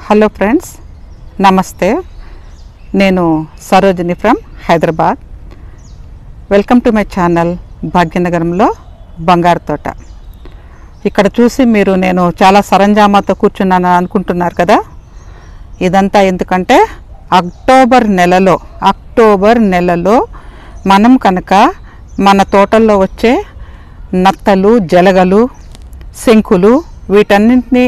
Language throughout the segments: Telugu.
హలో ఫ్రెండ్స్ నమస్తే నేను Sarojini from Hyderabad welcome to my channel భాగ్యనగరంలో బంగారు తోట ఇక్కడ చూసి మీరు నేను చాలా సరంజామాతో కూర్చున్నాను అనుకుంటున్నారు కదా ఇదంతా ఎందుకంటే అక్టోబర్ నెలలో అక్టోబర్ నెలలో మనం కనుక మన తోటల్లో వచ్చే నత్తలు జలగలు శంకులు వీటన్నింటినీ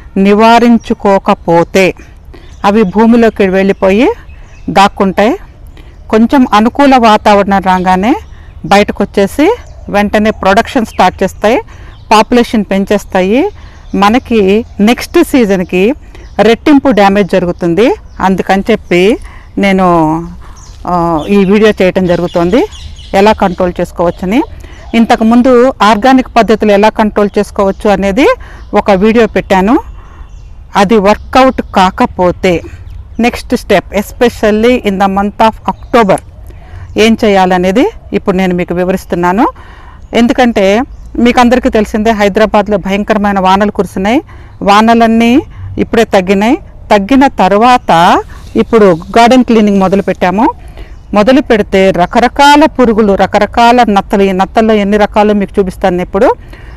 నివారించుకోకపోతే అవి భూమిలోకి వెళ్ళిపోయి దాక్కుంటాయి కొంచెం అనుకూల వాతావరణం రాగానే బయటకు వచ్చేసి వెంటనే ప్రొడక్షన్ స్టార్ట్ చేస్తాయి పాపులేషన్ పెంచేస్తాయి మనకి నెక్స్ట్ సీజన్కి రెట్టింపు డ్యామేజ్ జరుగుతుంది అందుకని చెప్పి నేను ఆ, ఈ వీడియో చేయటం జరుగుతుంది ఎలా కంట్రోల్ చేసుకోవచ్చని ఇంతకుముందు ఆర్గానిక్ పద్ధతులు ఎలా కంట్రోల్ చేసుకోవచ్చు అనేది ఒక వీడియో పెట్టాను అది వర్కౌట్ కాకపోతే next step especially in the month of October ఏం చేయాలనేది ఇప్పుడు నేను మీకు వివరిస్తున్నాను ఎందుకంటే మీకు అందరికీ తెలిసిందే హైదరాబాద్లో భయంకరమైన వానలు కురిసినాయి వానలన్నీ ఇప్పుడే తగ్గినాయి తగ్గిన తర్వాత ఇప్పుడు గార్డెన్ క్లీనింగ్ మొదలు పెట్టాము మొదలు పెడితే రకరకాల పురుగులు రకరకాల నత్తలు ఈ నత్తల్లో ఎన్ని రకాలు మీకు చూపిస్తాను ఇప్పుడు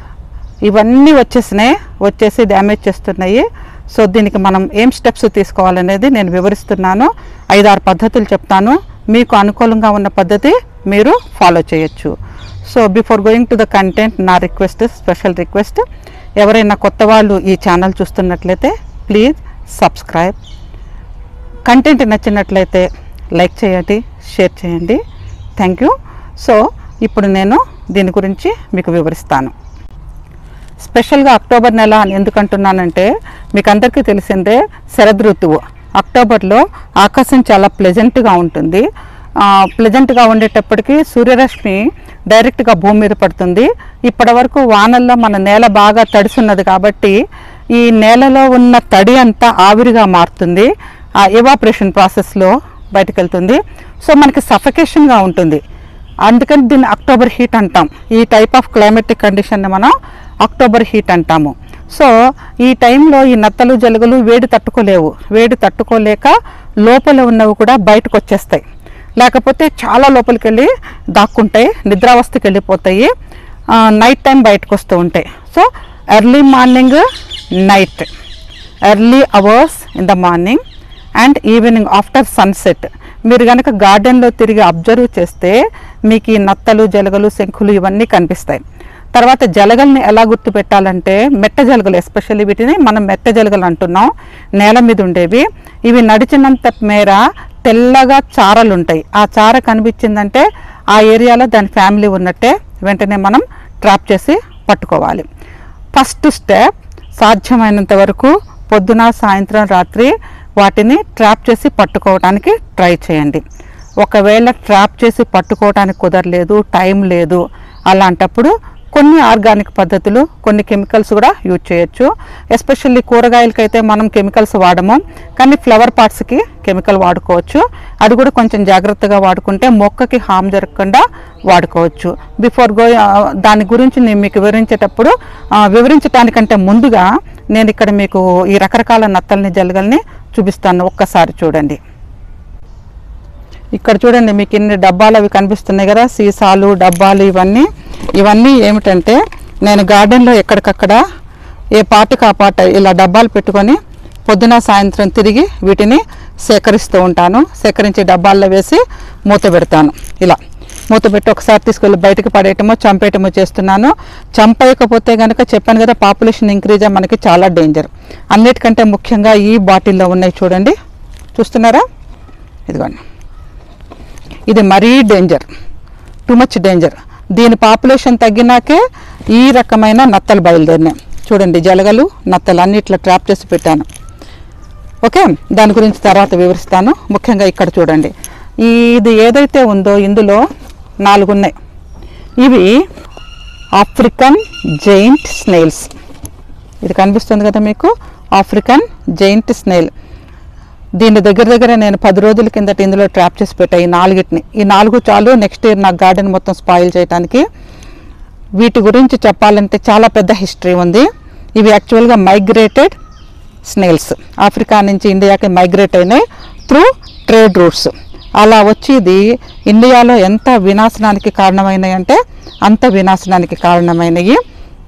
ఇవన్నీ వచ్చేసినాయి వచ్చేసి డ్యామేజ్ చేస్తున్నాయి సో దీనికి మనం ఏం స్టెప్స్ తీసుకోవాలనేది నేను వివరిస్తున్నాను ఐదారు పద్ధతులు చెప్తాను మీకు అనుకూలంగా ఉన్న పద్ధతి మీరు ఫాలో చేయొచ్చు so before going to the content నా రిక్వెస్ట్ స్పెషల్ రిక్వెస్ట్ ఎవరైనా కొత్త వాళ్ళు ఈ ఛానల్ చూస్తున్నట్లయితే ప్లీజ్ సబ్స్క్రైబ్ కంటెంట్ నచ్చినట్లయితే లైక్ చేయండి షేర్ చేయండి థ్యాంక్ యూ సో ఇప్పుడు నేను దీని గురించి మీకు వివరిస్తాను స్పెషల్గా అక్టోబర్ నెల అని ఎందుకు అంటున్నానంటే మీకు అందరికీ తెలిసిందే శరద్ ఋతువు అక్టోబర్లో ఆకాశం చాలా ప్లెజెంట్గా ఉంటుంది ప్లెజెంట్గా ఉండేటప్పటికి సూర్యరశ్మి డైరెక్ట్గా భూమి మీద పడుతుంది ఇప్పటి వరకు వానల్లో మన నేల బాగా తడిసున్నది కాబట్టి ఈ నేలలో ఉన్న తడి అంతా ఆవిరిగా మారుతుంది ఆ ఎవాపరేషన్ ప్రాసెస్లో బయటకు వెళ్తుంది సో మనకి సఫకేషన్గా ఉంటుంది అందుకని దీన్ని అక్టోబర్ హీట్ అంటాం ఈ టైప్ ఆఫ్ క్లైమేటిక్ కండిషన్ని మనం అక్టోబర్ హీట్ అంటాము సో ఈ టైంలో ఈ నత్తలు జలుగులు వేడి తట్టుకోలేవు వేడి తట్టుకోలేక లోపల ఉన్నవి కూడా బయటకు వచ్చేస్తాయి లేకపోతే చాలా లోపలికి వెళ్ళి దాక్కుంటాయి నిద్రావస్థకి వెళ్ళిపోతాయి నైట్ టైం బయటకు వస్తూ ఉంటాయి so early morning night early hours in the morning and evening after sunset మీరు కనుక గార్డెన్లో తిరిగి అబ్జర్వ్ చేస్తే మీకు ఈ నత్తలు జలగలు శంఖులు ఇవన్నీ కనిపిస్తాయి తర్వాత జలగల్ని ఎలా గుర్తుపెట్టాలంటే మెట్ట జలగలు ఎస్పెషల్లీ వీటిని మనం మెట్ట జలగలు అంటున్నాం నేల మీద ఉండేవి ఇవి నడిచినంత మేర తెల్లగా చారలు ఉంటాయి ఆ చార కనిపించిందంటే ఆ ఏరియాలో దాని ఫ్యామిలీ ఉన్నట్టే వెంటనే మనం ట్రాప్ చేసి పట్టుకోవాలి ఫస్ట్ స్టెప్ సాధ్యమైనంత వరకు పొద్దున సాయంత్రం రాత్రి వాటిని ట్రాప్ చేసి పట్టుకోవడానికి ట్రై చేయండి ఒకవేళ ట్రాప్ చేసి పట్టుకోవడానికి కుదరలేదు టైం లేదు అలాంటప్పుడు కొన్ని ఆర్గానిక్ పద్ధతులు కొన్ని కెమికల్స్ కూడా యూజ్ చేయొచ్చు ఎస్పెషల్లీ కూరగాయలకైతే మనం కెమికల్స్ వాడము కానీ ఫ్లవర్ పార్ట్స్కి కెమికల్ వాడుకోవచ్చు అది కూడా కొంచెం జాగ్రత్తగా వాడుకుంటే మొక్కకి హామ్ జరగకుండా వాడుకోవచ్చు బిఫోర్ గో దాని గురించి నేను మీకు వివరించేటప్పుడు ఆ, వివరించడానికంటే ముందుగా నేను ఇక్కడ మీకు ఈ రకరకాల నత్తల్ని జలగల్ని చూపిస్తాను ఒక్కసారి చూడండి ఇక్కడ చూడండి మీకు ఇన్ని డబ్బాలు అవి కనిపిస్తున్నాయి కదా సీసాలు డబ్బాలు ఇవన్నీ ఇవన్నీ ఏమిటంటే నేను గార్డెన్లో ఎక్కడికక్కడ ఏ పాటకు ఆ పాట ఇలా డబ్బాలు పెట్టుకొని పొద్దున సాయంత్రం తిరిగి వీటిని సేకరిస్తూ ఉంటాను సేకరించి డబ్బాల్లో వేసి మూత పెడతాను ఇలా మూత పెట్టి ఒకసారి తీసుకెళ్ళి బయటకు పడేయటమో చంపేయటమో చేస్తున్నాను చంపేయకపోతే కనుక చెప్పాను కదా పాపులేషన్ ఇంక్రీజ్ మనకి చాలా డేంజర్ అన్నిటికంటే ముఖ్యంగా ఈ బాటిల్లో ఉన్నాయి చూడండి చూస్తున్నారా ఇదిగోండి ఇది మరీ డేంజర్ టూ మచ్ డేంజర్ దీని పాపులేషన్ తగ్గినాకే ఈ రకమైన నత్తలు బయలుదేరినాయి చూడండి జలగలు నత్తలు అన్ని ఇట్లా ట్రాప్ చేసి పెట్టాను ఓకే దాని గురించి తర్వాత వివరిస్తాను ముఖ్యంగా ఇక్కడ చూడండి ఈ ఇది ఏదైతే ఉందో ఇందులో నాలుగు ఉన్నాయి ఇవి ఆఫ్రికన్ జైంట్ స్నేల్స్ ఇది కనిపిస్తుంది కదా మీకు ఆఫ్రికన్ జైంట్ స్నేల్ దీని దగ్గర దగ్గర నేను పది రోజుల కిందట ఇందులో ట్రాప్ చేసి పెట్టా ఈ నాలుగిటిని ఈ నాలుగు చాలు నెక్స్ట్ ఇయర్ నాకు గార్డెన్ మొత్తం స్పాయిల్ చేయడానికి వీటి గురించి చెప్పాలంటే చాలా పెద్ద హిస్టరీ ఉంది ఇవి యాక్చువల్గా మైగ్రేటెడ్ స్నేల్స్ ఆఫ్రికా నుంచి ఇండియాకి మైగ్రేట్ అయినాయి త్రూ ట్రేడ్ రూట్స్ అలా వచ్చేది ఇండియాలో ఎంత వినాశనానికి కారణమైనాయి అంటే అంత వినాశనానికి కారణమైనవి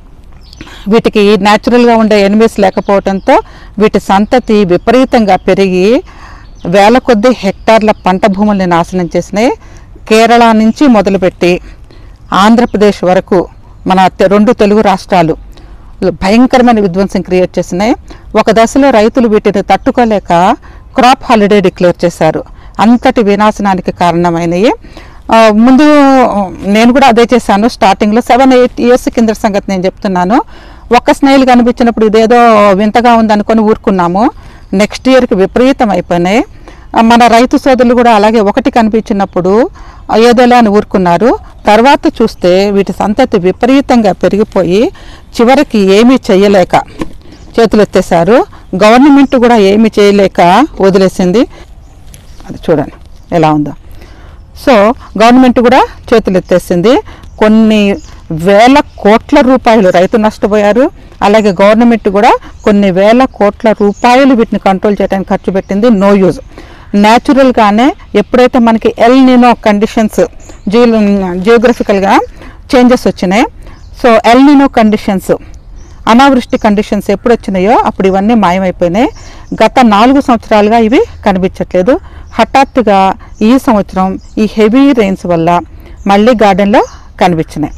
వీటికి న్యాచురల్గా ఉండే ఎనిమీస్ లేకపోవడంతో వీటి సంతతి విపరీతంగా పెరిగి వేల కొద్ది హెక్టార్ల పంట భూముల్ని నాశనం చేసినాయి కేరళ నుంచి మొదలుపెట్టి ఆంధ్రప్రదేశ్ వరకు మన తె- రెండు తెలుగు రాష్ట్రాలు భయంకరమైన విధ్వంసం క్రియేట్ చేసినాయి ఒక దశలో రైతులు వీటిని తట్టుకోలేక క్రాప్ హాలిడే డిక్లేర్ చేశారు అంతటి వినాశనానికి కారణమైనవి ఆ, ముందు నేను కూడా అదే చేశాను స్టార్టింగ్లో సెవెన్ ఎయిట్ ఇయర్స్ కింద సంగతి నేను చెప్తున్నాను ఒక్క స్నేహిల్ కనిపించినప్పుడు ఇదేదో వింతగా ఉందనుకొని ఊరుకున్నాము నెక్స్ట్ ఇయర్కి విపరీతం అయిపోయినాయి ఆ, మన రైతు సోదరులు కూడా అలాగే ఒకటి కనిపించినప్పుడు ఆ, ఏదోలే అని ఊరుకున్నారు తర్వాత చూస్తే వీటి సంతతి విపరీతంగా పెరిగిపోయి చివరికి ఏమీ చెయ్యలేక చేతులు ఎత్తేసారు గవర్నమెంట్ కూడా ఏమీ చేయలేక వదిలేసింది అది చూడండి ఎలా ఉందో సో గవర్నమెంట్ కూడా చేతులు ఎత్తేసింది కొన్ని వేల కోట్ల రూపాయలు రైతు నష్టపోయారు అలాగే గవర్నమెంట్ కూడా కొన్ని వేల కోట్ల రూపాయలు వీటిని కంట్రోల్ చేయడానికి ఖర్చు పెట్టింది నో యూజ్ న్యాచురల్గానే ఎప్పుడైతే మనకి ఎల్ నినో కండిషన్స్ జియో జియోగ్రఫికల్గా చేంజెస్ వచ్చినాయి సో ఎల్ నినో కండిషన్స్ అనావృష్టి కండిషన్స్ ఎప్పుడు వచ్చినాయో అప్పుడు ఇవన్నీ మాయమైపోయినాయి గత నాలుగు సంవత్సరాలుగా ఇవి కనిపించట్లేదు హఠాత్తుగా ఈ సంవత్సరం ఈ హెవీ రెయిన్స్ వల్ల మళ్ళీ గార్డెన్లో కనిపించినాయి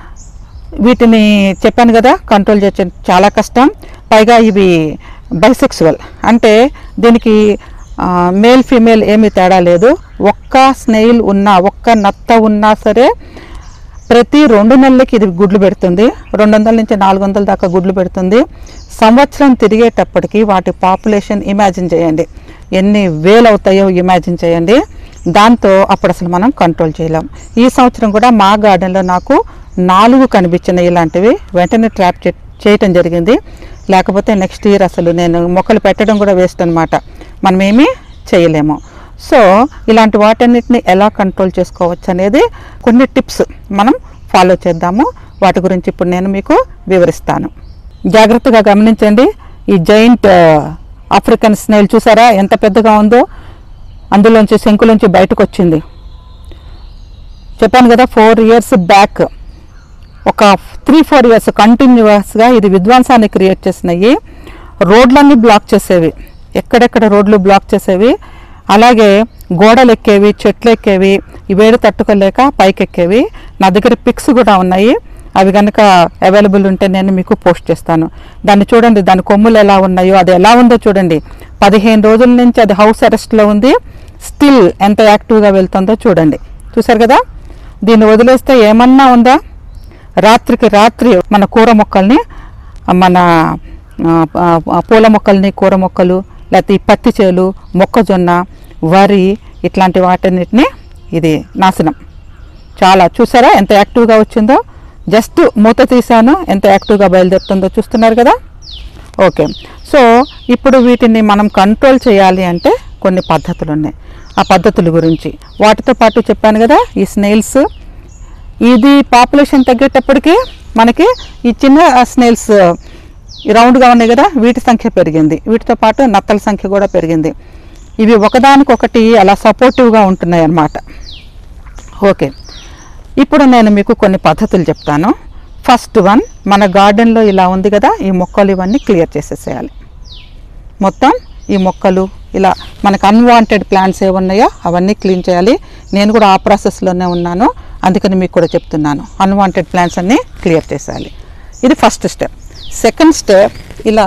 వీటిని చెప్పాను కదా కంట్రోల్ చేయడం చాలా కష్టం పైగా ఇవి బైసెక్సువల్ అంటే దీనికి మేల్ ఫీమేల్ ఏమీ తేడా లేదు ఒక్క స్నేయిల్ ఉన్నా ఒక్క నత్త ఉన్నా సరే ప్రతి రెండు నెలలకి ఇది గుడ్లు పెడుతుంది రెండు వందల నుంచి నాలుగు వందల దాకా గుడ్లు పెడుతుంది సంవత్సరం తిరిగేటప్పటికి వాటి పాపులేషన్ ఇమాజిన్ చేయండి ఎన్ని వేలు అవుతాయో ఇమాజిన్ చేయండి దాంతో అప్పుడు అసలు మనం కంట్రోల్ చేయలేం ఈ సంవత్సరం కూడా మా గార్డెన్లో నాకు నాలుగు కనిపించినాయి ఇలాంటివి వెంటనే ట్రాప్ చే చేయటం జరిగింది లేకపోతే నెక్స్ట్ ఇయర్ అసలు నేను మొక్కలు పెట్టడం కూడా వేస్ట్ అనమాట మనం ఏమీ చేయలేము సో ఇలాంటి వాటన్నిటిని ఎలా కంట్రోల్ చేసుకోవచ్చు అనేది కొన్ని టిప్స్ మనం ఫాలో చేద్దాము వాటి గురించి ఇప్పుడు నేను మీకు వివరిస్తాను జాగ్రత్తగా గమనించండి ఈ జైంట్ ఆఫ్రికన్ స్నేల్ చూసారా ఎంత పెద్దగా ఉందో అందులోంచి శంకులోంచి బయటకు వచ్చింది చెప్పాను కదా ఫోర్ ఇయర్స్ బ్యాక్ ఒక త్రీ ఫోర్ ఇయర్స్ కంటిన్యూస్గా ఇది విధ్వంసాన్ని క్రియేట్ చేసినాయి రోడ్లన్నీ బ్లాక్ చేసేవి ఎక్కడెక్కడ రోడ్లు బ్లాక్ చేసేవి అలాగే గోడలు ఎక్కేవి చెట్లు ఎక్కేవి ఈ వేడి తట్టుకోలేక పైకి ఎక్కేవి నా దగ్గర పిక్స్ కూడా ఉన్నాయి అవి కనుక అవైలబుల్ ఉంటే నేను మీకు పోస్ట్ చేస్తాను దాన్ని చూడండి దాని కొమ్ములు ఎలా ఉన్నాయో అది ఎలా ఉందో చూడండి పదిహేను రోజుల నుంచి అది హౌస్ అరెస్ట్లో ఉంది స్టిల్ ఎంత యాక్టివ్గా వెళ్తుందో చూడండి చూసారు కదా దీన్ని వదిలేస్తే ఏమన్నా ఉందా రాత్రికి రాత్రి మన కూర మొక్కల్ని మన ఆ, ఆ, పూల మొక్కల్ని కూర మొక్కలు లేకపోతే ఈ పత్తి చేలు మొక్కజొన్న వరి ఇట్లాంటి వాటన్నిటిని ఇది నాశనం చాలా చూసారా ఎంత యాక్టివ్గా వచ్చిందో జస్ట్ మూత తీసాను ఎంత యాక్టివ్గా బయలుదేరుతుందో చూస్తున్నారు కదా ఓకే సో ఇప్పుడు వీటిని మనం కంట్రోల్ చేయాలి అంటే కొన్ని పద్ధతులు ఉన్నాయి ఆ పద్ధతుల గురించి వాటితో పాటు చెప్పాను కదా ఈ స్నేల్స్ ఇది పాపులేషన్ తగ్గేటప్పటికి మనకి ఈ చిన్న స్నేల్స్ రౌండ్గా ఉన్నాయి కదా వీటి సంఖ్య పెరిగింది వీటితో పాటు నత్తల సంఖ్య కూడా పెరిగింది ఇవి ఒకదానికొకటి అలా సపోర్టివ్గా ఉంటున్నాయి అన్నమాట ఓకే ఇప్పుడు నేను మీకు కొన్ని పద్ధతులు చెప్తాను ఫస్ట్ వన్ మన గార్డెన్లో ఇలా ఉంది కదా ఈ మొక్కలు ఇవన్నీ క్లియర్ చేసేసేయాలి మొత్తం ఈ మొక్కలు ఇలా మనకు అన్వాంటెడ్ ప్లాంట్స్ ఏ ఉన్నాయో అవన్నీ క్లీన్ చేయాలి నేను కూడా ఆ ప్రాసెస్లోనే ఉన్నాను అందుకని మీకు కూడా చెప్తున్నాను అన్వాంటెడ్ ప్లాంట్స్ అన్నీ క్లియర్ చేసేయాలి ఇది ఫస్ట్ స్టెప్ సెకండ్ స్టెప్ ఇలా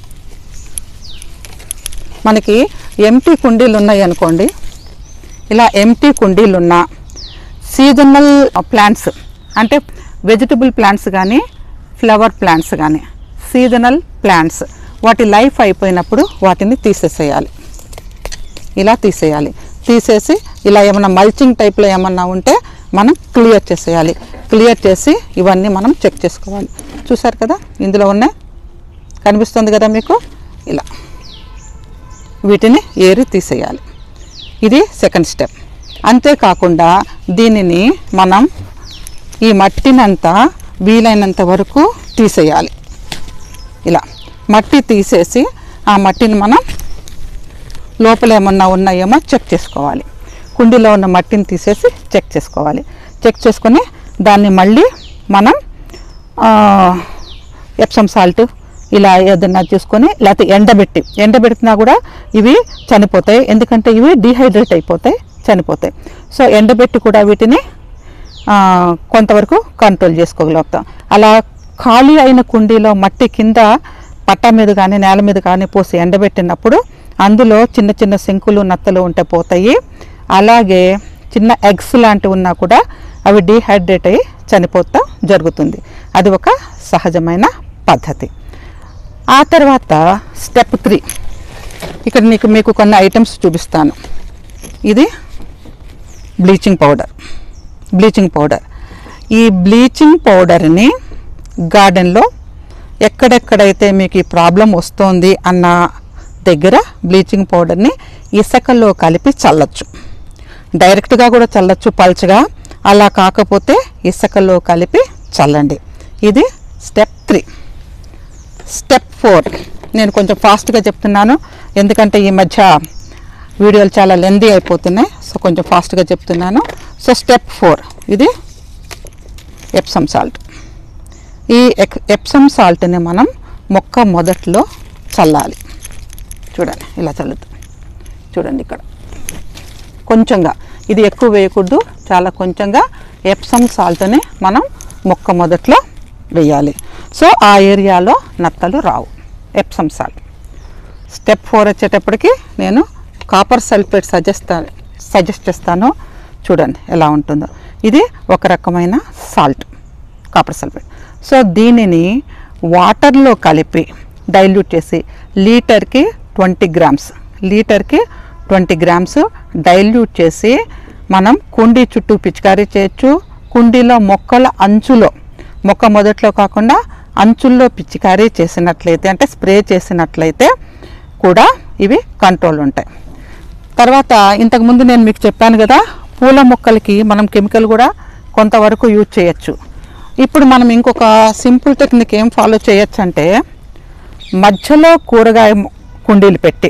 మనకి ఎంటీ కుండీలు ఉన్నాయి అనుకోండి ఇలా ఎంటీ కుండీలు ఉన్న సీజనల్ ప్లాంట్స్ అంటే వెజిటబుల్ ప్లాంట్స్ కానీ ఫ్లవర్ ప్లాంట్స్ కానీ సీజనల్ ప్లాంట్స్ వాటి లైఫ్ అయిపోయినప్పుడు వాటిని తీసేసేయాలి ఇలా తీసేయాలి తీసేసి ఇలా ఏమన్నా మల్చింగ్ టైప్లో ఏమన్నా ఉంటే మనం క్లియర్ చేసేయాలి క్లియర్ చేసి ఇవన్నీ మనం చెక్ చేసుకోవాలి చూసారు కదా ఇందులో ఉన్నాయి కనిపిస్తుంది కదా మీకు ఇలా వీటిని ఏరి తీసేయాలి ఇది సెకండ్ స్టెప్ అంతేకాకుండా దీనిని మనం ఈ మట్టినంతా వీలైనంత వరకు తీసేయాలి ఇలా మట్టి తీసేసి ఆ మట్టిని మనం లోపల ఏమన్నా ఉన్నాయేమో చెక్ చేసుకోవాలి కుండీలో ఉన్న మట్టిని తీసేసి చెక్ చేసుకోవాలి చెక్ చేసుకొని దాన్ని మళ్ళీ మనం ఆ, ఎప్సమ్ సాల్ట్ ఇలా ఏదన్నా చేసుకొని లేకపోతే ఎండబెట్టి ఎండబెట్టినా కూడా ఇవి చనిపోతాయి ఎందుకంటే ఇవి డిహైడ్రేట్ అయిపోతాయి చనిపోతాయి సో ఎండబెట్టి కూడా వీటిని ఆ, కొంతవరకు కంట్రోల్ చేసుకోగలుగుతాం అలా ఖాళీ అయిన కుండీలో మట్టి కింద పట్ట మీద కానీ నేల మీద కానీ పోసి ఎండబెట్టినప్పుడు అందులో చిన్న చిన్న శంకులు నత్తలు ఉంటే పోతాయి అలాగే చిన్న ఎగ్స్ లాంటివి ఉన్నా కూడా అవి డీహైడ్రేట్ అయ్యి చనిపోతా జరుగుతుంది అది ఒక సహజమైన పద్ధతి ఆ తర్వాత స్టెప్ త్రీ ఇక్కడ నీకు మీకు కొన్ని ఐటమ్స్ చూపిస్తాను ఇది బ్లీచింగ్ పౌడర్ బ్లీచింగ్ పౌడర్ ఈ బ్లీచింగ్ పౌడర్ని గార్డెన్లో ఎక్కడెక్కడైతే మీకు ఈ ప్రాబ్లం వస్తోంది అన్న దగ్గర బ్లీచింగ్ పౌడర్ని ఇసుకలో కలిపి చల్లచ్చు డైరెక్ట్గా కూడా చల్లచ్చు పల్చగా అలా కాకపోతే ఇసుకలో కలిపి చల్లండి ఇది స్టెప్ త్రీ స్టెప్ ఫోర్ నేను కొంచెం ఫాస్ట్గా చెప్తున్నాను ఎందుకంటే ఈ మధ్య వీడియోలు చాలా లెందీ అయిపోతున్నాయి సో కొంచెం ఫాస్ట్గా చెప్తున్నాను సో స్టెప్ ఫోర్ ఇది ఎప్సమ్ సాల్ట్ ఈ ఎక్ ఎప్సమ్ సాల్ట్ని మనం మొక్క మొదట్లో చల్లాలి చూడండి ఇలా చల్లుతాం చూడండి ఇక్కడ కొంచెంగా ఇది ఎక్కువ వేయకూడదు చాలా కొంచెంగా ఎప్సమ్ సాల్ట్ని మనం మొక్క మొదట్లో వేయాలి సో ఆ ఏరియాలో నత్తలు రావు ఎప్సమ్ సాల్ట్ స్టెప్ ఫోర్ వచ్చేటప్పటికి నేను కాపర్ సల్ఫేట్ సజెస్ట్ సజెస్ట్ చేస్తాను చూడండి ఎలా ఉంటుందో ఇది ఒక రకమైన సాల్ట్ కాపర్ సల్ఫేట్ సో దీనిని వాటర్లో కలిపి డైల్యూట్ చేసి లీటర్కి ట్వంటీ గ్రామ్స్ లీటర్కి ట్వంటీ గ్రామ్స్ డైల్యూట్ చేసి మనం కుండీ చుట్టూ పిచికారీ చేయొచ్చు కుండీలో మొక్కల అంచులో మొక్క మొదట్లో కాకుండా అంచుల్లో పిచికారీ చేసినట్లయితే అంటే స్ప్రే చేసినట్లయితే కూడా ఇవి కంట్రోల్ ఉంటాయి తర్వాత ఇంతకుముందు నేను మీకు చెప్పాను కదా పూల మొక్కలకి మనం కెమికల్ కూడా కొంతవరకు యూజ్ చేయొచ్చు ఇప్పుడు మనం ఇంకొక సింపుల్ టెక్నిక్ ఏం ఫాలో చేయొచ్చు అంటే మధ్యలో కూరగాయ మొ- కుండీలు పెట్టి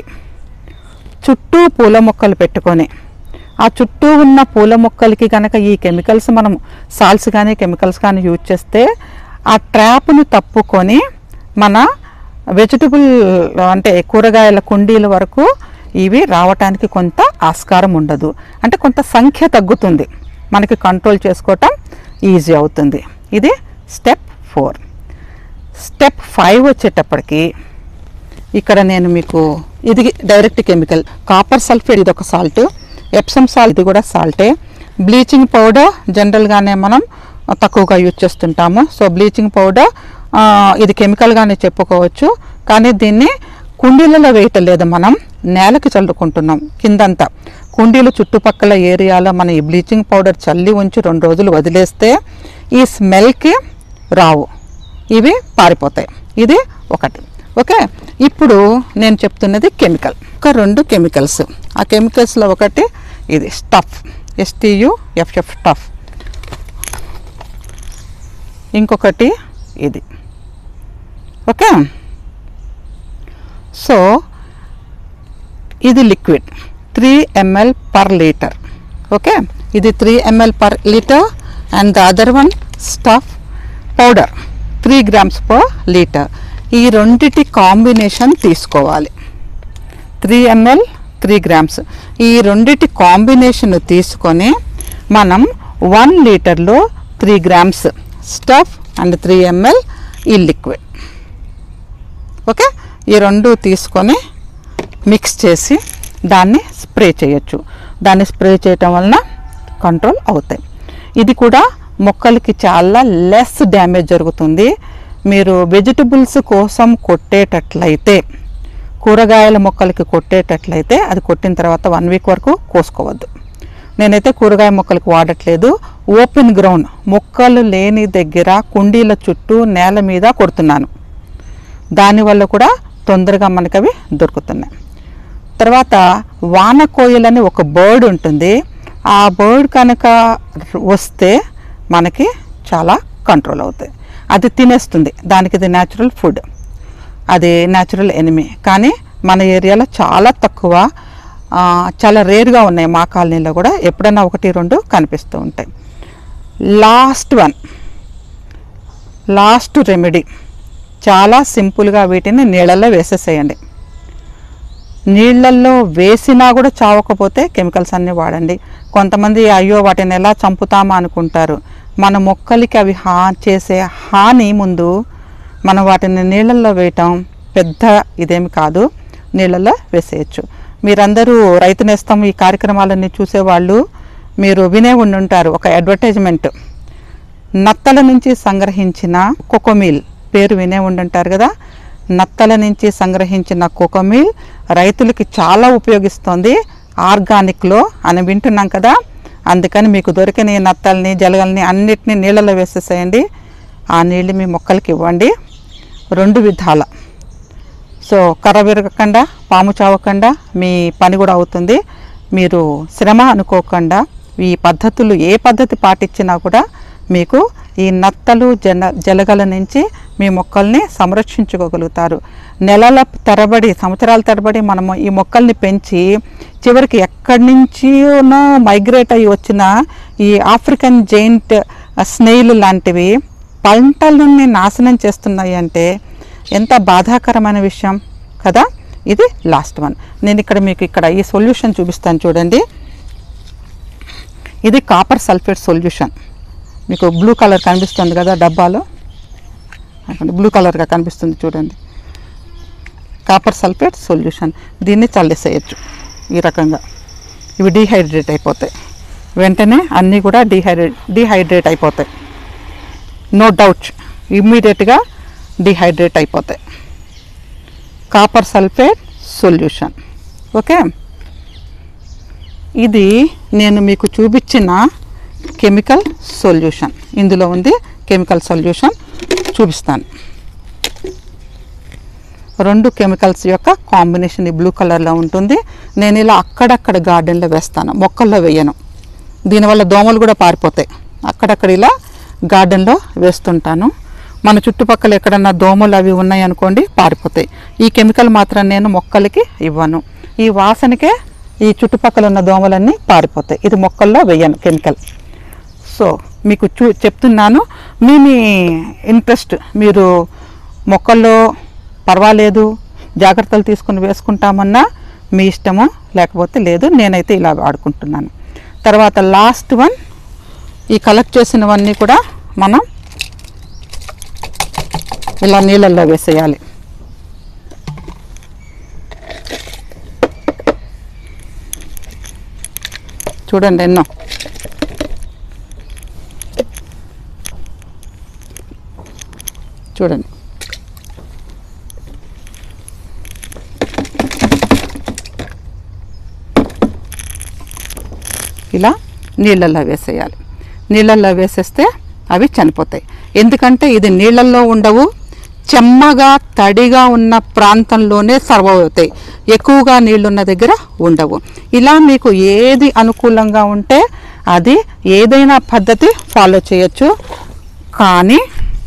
చుట్టూ పూల మొక్కలు పెట్టుకొని ఆ చుట్టూ ఉన్న పూల మొక్కలకి కనుక ఈ కెమికల్స్ మనం సాల్ట్స్ కానీ కెమికల్స్ కానీ యూజ్ చేస్తే ఆ ట్రాప్ను తప్పుకొని మన వెజిటబుల్ అంటే కూరగాయల కుండీల వరకు ఇవి రావటానికి కొంత ఆస్కారం ఉండదు అంటే కొంత సంఖ్య తగ్గుతుంది మనకి కంట్రోల్ చేసుకోవటం ఈజీ అవుతుంది ఇది స్టెప్ ఫోర్ స్టెప్ ఫైవ్ వచ్చేటప్పటికి ఇక్కడ నేను మీకు ఇది డైరెక్ట్ కెమికల్ కాపర్ సల్ఫేట్ ఇది ఒక సాల్ట్ ఎప్సమ్ సాల్ట్ ఇది కూడా సాల్టే బ్లీచింగ్ పౌడర్ జనరల్గానే మనం తక్కువగా యూజ్ చేస్తుంటాము సో బ్లీచింగ్ పౌడర్ ఇది కెమికల్గానే చెప్పుకోవచ్చు కానీ దీన్ని కుండీలలో వేయటం లేదు మనం నేలకి చల్లుకుంటున్నాం కిందంతా కుండీలు చుట్టుపక్కల ఏరియాలో మనం ఈ బ్లీచింగ్ పౌడర్ చల్లి ఉంచి రెండు రోజులు వదిలేస్తే ఈ స్మెల్కి రావు ఇవి పారిపోతాయి ఇది ఒకటి ఓకే ఇప్పుడు నేను చెప్తున్నది కెమికల్ ఒక రెండు కెమికల్స్ ఆ కెమికల్స్లో ఒకటి ఇది స్టఫ్ ఎస్టీయు ఎఫ్ఎఫ్ స్టఫ్ ఇంకొకటి ఇది ఓకే సో ఇది liquid three ml per litre okay ఇది three ml per litre and the other one stuff powder three grams per litre ఈ రెండిటి కాంబినేషన్ తీసుకోవాలి త్రీ ఎంఎల్ త్రీ గ్రామ్స్ ఈ రెండిటి కాంబినేషన్ తీసుకొని మనం వన్ లీటర్లో three grams stuff and three ml ఈ లిక్విడ్ ఓకే ఈ రెండు తీసుకొని మిక్స్ చేసి దాన్ని స్ప్రే చేయొచ్చు దాన్ని స్ప్రే చేయటం వలన కంట్రోల్ అవుతాయి ఇది కూడా మొక్కలకి చాలా లెస్ డ్యామేజ్ జరుగుతుంది మీరు వెజిటబుల్స్ కోసం కొట్టేటట్లయితే కూరగాయల మొక్కలకి కొట్టేటట్లయితే అది కొట్టిన తర్వాత వన్ వీక్ వరకు కోసుకోవద్దు నేనైతే కూరగాయ మొక్కలకు వాడట్లేదు ఓపెన్ గ్రౌండ్ మొక్కలు లేని దగ్గర కుండీల చుట్టూ నేల మీద కొడుతున్నాను దానివల్ల కూడా తొందరగా మనకి అవి దొరుకుతున్నాయి తర్వాత వానకోయిలని ఒక బర్డ్ ఉంటుంది ఆ బర్డ్ కనుక వస్తే మనకి చాలా కంట్రోల్ అవుతాయి అది తినేస్తుంది దానికి ఇది న్యాచురల్ ఫుడ్ అది న్యాచురల్ ఎనిమి కానీ మన ఏరియాలో చాలా తక్కువ ఆ, చాలా రేర్గా ఉన్నాయి మా కాలనీలో కూడా ఎప్పుడైనా ఒకటి రెండు కనిపిస్తూ ఉంటాయి లాస్ట్ వన్ లాస్ట్ రెమెడీ చాలా సింపుల్గా వీటిని నీళ్ళల్లో వేసేసేయండి నీళ్ళల్లో వేసినా కూడా చావకపోతే కెమికల్స్ అన్నీ వాడండి కొంతమంది అయ్యో వాటిని ఎలా చంపుతామా అనుకుంటారు మన మొక్కలకి అవి హా చేసే హాని ముందు మనం వాటిని నీళ్ళల్లో వేయటం పెద్ద ఇదేమి కాదు నీళ్ళల్లో వేసేయచ్చు మీరందరూ రైతు నేస్తం ఈ కార్యక్రమాలన్నీ చూసేవాళ్ళు మీరు వినే ఉండి ఉంటారు ఒక అడ్వర్టైజ్మెంట్ నత్తల నుంచి సంగ్రహించిన కోకోమీల్ పేరు వినే ఉండుంటారు కదా నత్తల నుంచి సంగ్రహించిన కోకోమీల్ రైతులకి చాలా ఉపయోగిస్తుంది ఆర్గానిక్లో అని వింటున్నాం కదా అందుకని మీకు దొరికిన ఈ నత్తల్ని జలగల్ని అన్నిటినీ నీళ్ళలో వేసేసేయండి ఆ నీళ్ళు మీ మొక్కలకి ఇవ్వండి రెండు విధాల సో కర్ర విరగకుండా పాము చావకుండా మీ పని కూడా అవుతుంది మీరు శ్రమ అనుకోకుండా ఈ పద్ధతులు ఏ పద్ధతి పాటించినా కూడా మీకు ఈ నత్తలు జన జలగల నుంచి మీ మొక్కల్ని సంరక్షించుకోగలుగుతారు నెలల తరబడి సంవత్సరాల తరబడి మనము ఈ మొక్కల్ని పెంచి చివరికి ఎక్కడి నుంచినో మైగ్రేట్ అయ్యి వచ్చిన ఈ ఆఫ్రికన్ జైంట్ స్నేయిల్ లాంటివి పంటలని నాశనం చేస్తున్నాయి అంటే ఎంత బాధాకరమైన విషయం కదా ఇది లాస్ట్ వన్ నేను ఇక్కడ మీకు ఇక్కడ ఈ సొల్యూషన్ చూపిస్తాను చూడండి ఇది కాపర్ సల్ఫేట్ సొల్యూషన్ మీకు బ్లూ కలర్ కనిపిస్తుంది కదా డబ్బాలో బ్లూ కలర్గా కనిపిస్తుంది చూడండి కాపర్ సల్ఫేట్ సొల్యూషన్ దీన్ని చల్లేసేయచ్చు ఈ రకంగా ఇవి డీహైడ్రేట్ అయిపోతాయి వెంటనే అన్నీ కూడా డీహైడ్రేట్ డీహైడ్రేట్ అయిపోతాయి నో డౌట్ ఇమ్మీడియట్గా డిహైడ్రేట్ అయిపోతాయి కాపర్ సల్ఫేట్ సొల్యూషన్ ఓకే ఇది నేను మీకు చూపించిన కెమికల్ సొల్యూషన్ ఇందులో ఉంది కెమికల్ సొల్యూషన్ చూపిస్తాను రెండు కెమికల్స్ యొక్క కాంబినేషన్ ఈ బ్లూ కలర్లో ఉంటుంది నేను ఇలా అక్కడక్కడ గార్డెన్లో వేస్తాను మొక్కల్లో వేయను దీనివల్ల దోమలు కూడా పారిపోతాయి అక్కడక్కడ ఇలా గార్డెన్లో వేస్తుంటాను మన చుట్టుపక్కల ఎక్కడన్నా దోమలు అవి ఉన్నాయనుకోండి పారిపోతాయి ఈ కెమికల్ మాత్రం నేను మొక్కలకి ఇవ్వను ఈ వాసనకే ఈ చుట్టుపక్కల ఉన్న దోమలన్నీ పారిపోతాయి ఇది మొక్కల్లో వేయను కెమికల్ సో మీకు చూ చెప్తున్నాను మీ మీ ఇంట్రెస్ట్ మీరు మొక్కల్లో పర్వాలేదు జాగ్రత్తలు తీసుకుని వేసుకుంటామన్నా మీ ఇష్టము లేకపోతే లేదు నేనైతే ఇలా వాడుకుంటున్నాను తర్వాత లాస్ట్ వన్ ఈ కలెక్ట్ చేసినవన్నీ కూడా మనం ఇలా నీళ్ళల్లో వేసేయాలి చూడండి ఎన్నో చూడండి ఇలా నీళ్ళల్లో వేసేయాలి నీళ్ళల్లో వేసేస్తే అవి చనిపోతాయి ఎందుకంటే ఇది నీళ్ళల్లో ఉండవు చెమ్మగా తడిగా ఉన్న ప్రాంతంలోనే సర్వ్ అవుతాయి ఎక్కువగా నీళ్ళున్న దగ్గర ఉండవు ఇలా మీకు ఏది అనుకూలంగా ఉంటే అది ఏదైనా పద్ధతి ఫాలో చేయొచ్చు కానీ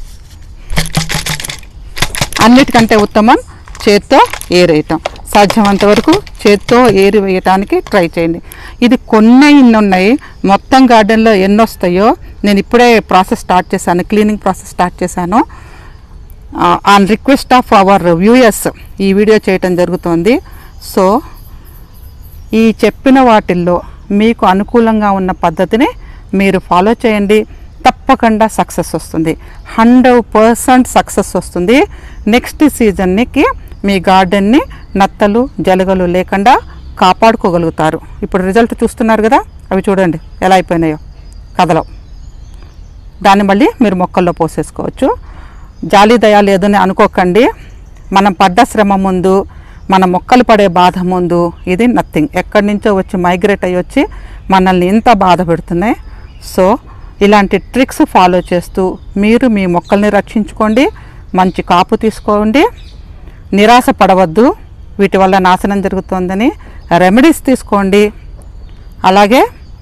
అన్నిటికంటే ఉత్తమం చేత్తో ఏరేయటం సాధ్యమంత వరకు చేత్తో ఏరి వేయటానికి ట్రై చేయండి ఇది కొన్ని ఇన్ని ఉన్నాయి మొత్తం గార్డెన్లో ఎన్ని వస్తాయో నేను ఇప్పుడే ప్రాసెస్ స్టార్ట్ చేశాను క్లీనింగ్ ప్రాసెస్ స్టార్ట్ చేశాను on request of our viewers ఈ వీడియో చేయటం జరుగుతోంది సో ఈ చెప్పిన వాటిల్లో మీకు అనుకూలంగా ఉన్న పద్ధతిని మీరు ఫాలో చేయండి తప్పకుండా సక్సెస్ వస్తుంది హండ్రెడ్ పర్సెంట్ సక్సెస్ వస్తుంది నెక్స్ట్ సీజన్కి మీ గార్డెన్ని నత్తలు జలగలు లేకుండా కాపాడుకోగలుగుతారు ఇప్పుడు రిజల్ట్ చూస్తున్నారు కదా అవి చూడండి ఎలా అయిపోయినాయో కథలో దాన్ని మళ్ళీ మీరు మొక్కల్లో పోసేసుకోవచ్చు జాలి దయ లేదని అనుకోకండి మనం పడ్డ శ్రమ ముందు మన మొక్కలు పడే బాధ ముందు ఇది నథింగ్ ఎక్కడి నుంచో వచ్చి మైగ్రేట్ అయ్యి వచ్చి మనల్ని ఇంత బాధ పెడుతున్నాయి సో ఇలాంటి ట్రిక్స్ ఫాలో చేస్తూ మీరు మీ మొక్కల్ని రక్షించుకోండి మంచి కాపు తీసుకోండి నిరాశ పడవద్దు వీటి వల్ల నాశనం జరుగుతోందని రెమెడీస్ తీసుకోండి అలాగే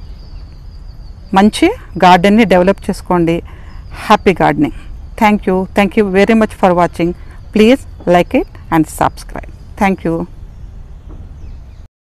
మంచి గార్డెన్ని డెవలప్ చేసుకోండి happy gardening thank you thank you very much for watching please like it and subscribe thank you